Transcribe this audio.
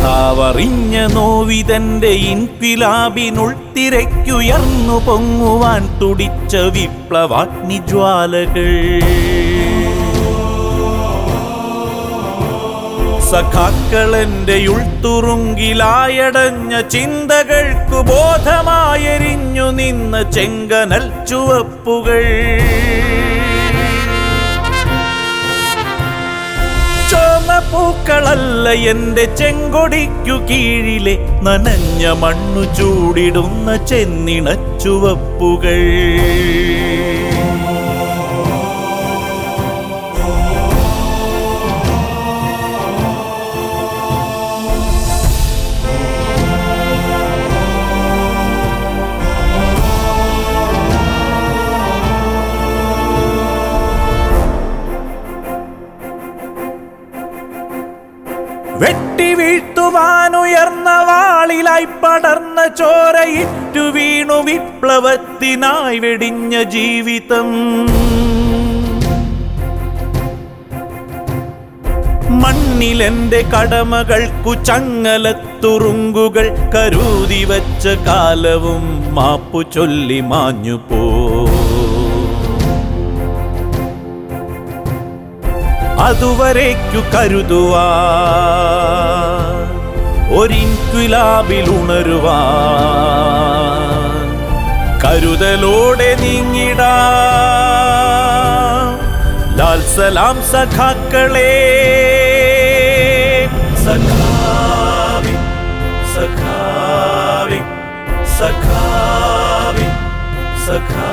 സഖാവറിഞ്ഞ നോവിതന്റെ ഇൻപിലാബിനുൾത്തിരയ്ക്കുയർന്നു പൊങ്ങുവാൻ തുടിച്ച വിപ്ലവാഗ്നി ജ്വാലകൾ സഖാക്കളെന്റെ ഉൾത്തുറുങ്കിലായടഞ്ഞ ചിന്തകൾക്കു ബോധമായെരിഞ്ഞു നിന്ന ചെങ്കനൽ ചുവപ്പുകൾ ചോന്ന പൂക്കളല്ല എന്റെ ചെങ്കൊടിക്കു കീഴിലെ നനഞ്ഞ മണ്ണു ചൂടിടുന്ന ചെന്നിണ ചുവപ്പുകൾ വെട്ടി വീഴ്ത്തുവാനുയർന്ന വാളിലായി പടർന്ന ചോരയിട്ടു വീണു വിപ്ലവത്തിനായി വെടിഞ്ഞ ജീവിതം മണ്ണിലെന്റെ കടമകൾക്കു ചങ്ങലത്തുറുങ്കുകൾ കരുതി വച്ച കാലവും മാപ്പു ചൊല്ലി മാഞ്ഞു പോ അതുവരേക്കു കരുതുവാ ഒരിൻകുലാബിൽ ഉണരുവാ കരുതലോടെ നീങ്ങിടാ ലാൽ സലാം സഖാക്കളെ സഖാവി സഖാവി സഖാവി സഖാ